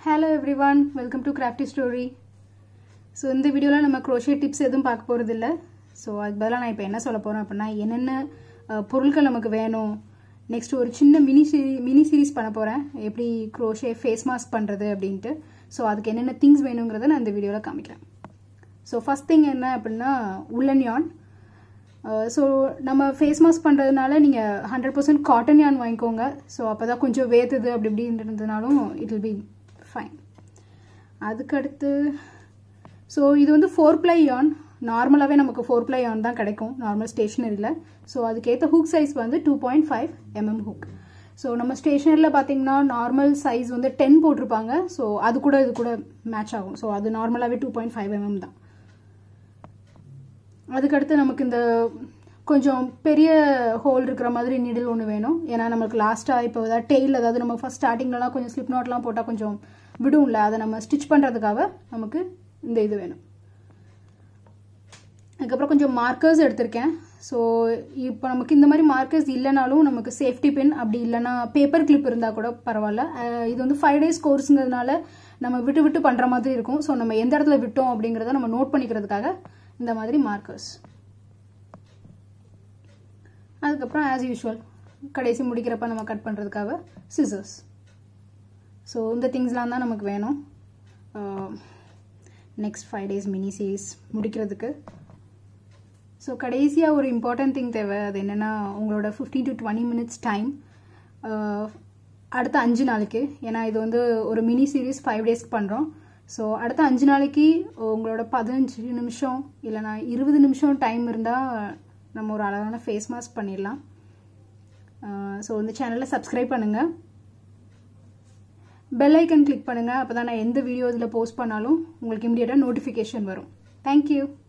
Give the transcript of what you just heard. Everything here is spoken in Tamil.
hello everyone welcome to crafty story so இந்த வீடியோவில் நம்ம க்ரோஷே டிப்ஸ் எதுவும் பார்க்க போகிறது இல்லை ஸோ அதுக்கு பதிலாக நான் இப்போ என்ன சொல்ல போகிறேன் அப்படின்னா என்னென்ன அஹ், பொருட்கள் நமக்கு வேணும் நெக்ஸ்ட் ஒரு சின்ன மினி சீரி மினி சீரிஸ் பண்ண போகிறேன் எப்படி க்ரோஷே ஃபேஸ் மாஸ்க் பண்ணுறது அப்படின்ட்டு ஸோ அதுக்கு என்னென்ன திங்ஸ் வேணுங்கிறத நான் இந்த வீடியோவில் காமிக்கிறேன் ஸோ ஃபஸ்ட் திங் என்ன அப்படின்னா உள்ளன் யான் ஸோ நம்ம ஃபேஸ் மாஸ்க் பண்ணுறதுனால நீங்கள் ஹண்ட்ரட் பர்சன்ட் காட்டன் யான் வாங்கிக்கோங்க ஸோ அப்போ தான் கொஞ்சம் வேத்துது அப்படி இப்படின்றதுனாலும் இட் வில் பி ஃபைன் அதுக்கடுத்து ஸோ இது வந்து ஃபோர் ப்ளை யான் நார்மலாகவே நமக்கு ஃபோர் ப்ளை யான் தான் கிடைக்கும் நார்மல் ஸ்டேஷ்னரியில் ஸோ அதுக்கேற்ற ஹூக் சைஸ் வந்து two point five mm hook so நம்ம ஸ்டேஷ்னரியில் பார்த்தீங்கன்னா நார்மல் சைஸ் வந்து டென் போட்டிருப்பாங்க ஸோ அது கூட இது கூட மேட்ச் ஆகும் ஸோ அது நார்மலாகவே டூ பாயிண்ட் ஃபைவ் எம்எம் தான் அதுக்கடுத்து நமக்கு இந்த கொஞ்சம் பெரிய ஹோல் இருக்கிற மாதிரி நீடில் ஒன்று வேணும் ஏன்னா நமக்கு லாஸ்ட்டாக இப்போ ஏதாவது டெய்ல் அதாவது நம்ம ஃபஸ்ட் ஸ்டார்டிங்லலாம் கொஞ்சம் ஸ்லிப் நோட்லாம் போட்டால் கொஞ்சம் விடும்ல அதை நம்ம ஸ்டிச் பண்ணுறதுக்காக நமக்கு இந்த இது வேணும் அதுக்கப்புறம் கொஞ்சம் மார்க்கர்ஸ் எடுத்திருக்கேன் ஸோ இப்போ நமக்கு இந்த மாதிரி மார்க்கர்ஸ் இல்லைனாலும் நமக்கு சேஃப்டி பின் அப்படி இல்லைன்னா பேப்பர் கிளிப் இருந்தால் கூட பரவாயில்ல அஹ் இது வந்து ஃபைவ் டேஸ் கோர்ஸுங்கிறதுனால நம்ம விட்டு விட்டு பண்ணுற மாதிரி இருக்கும் ஸோ நம்ம எந்த இடத்துல விட்டோம் அப்படிங்கிறத நம்ம நோட் பண்ணிக்கிறதுக்காக இந்த மாதிரி மார்க்கர்ஸ் அதுக்கப்புறம் ஆஸ் யூஷுவல் கடைசி முடிக்கிறப்ப நம்ம கட் பண்ணுறதுக்காக சிசர்ஸ் ஸோ இந்த திங்ஸ்லாம் தான் நமக்கு வேணும் next five days mini series முடிக்கிறதுக்கு ஸோ கடைசியாக ஒரு இம்பார்ட்டன்ட் திங் தேவை அது என்னென்னா உங்களோட fifteen to twenty minutes time அடுத்த அஞ்சு நாளைக்கு ஏன்னா இது வந்து ஒரு மினி சீரீஸ் ஃபைவ் டேஸ்க்கு பண்ணுறோம் ஸோ அடுத்த அஞ்சு நாளைக்கு உங்களோட பதினஞ்சு நிமிஷம் இல்லைனா இருபது நிமிஷம் டைம் இருந்தால் நம்ம ஒரு அழகான ஃபேஸ் மாஸ்க் பண்ணிடலாம் ஸோ இந்த சேனலை சப்ஸ்கிரைப் பண்ணுங்கள் பெல் ஐக்கன் கிளிக் பண்ணுங்கள் அப்போ தான் நான் எந்த வீடியோ இதில் போஸ்ட் பண்ணாலும் உங்களுக்கு இமீடியட்டாக நோட்டிஃபிகேஷன் வரும் தேங்க்யூ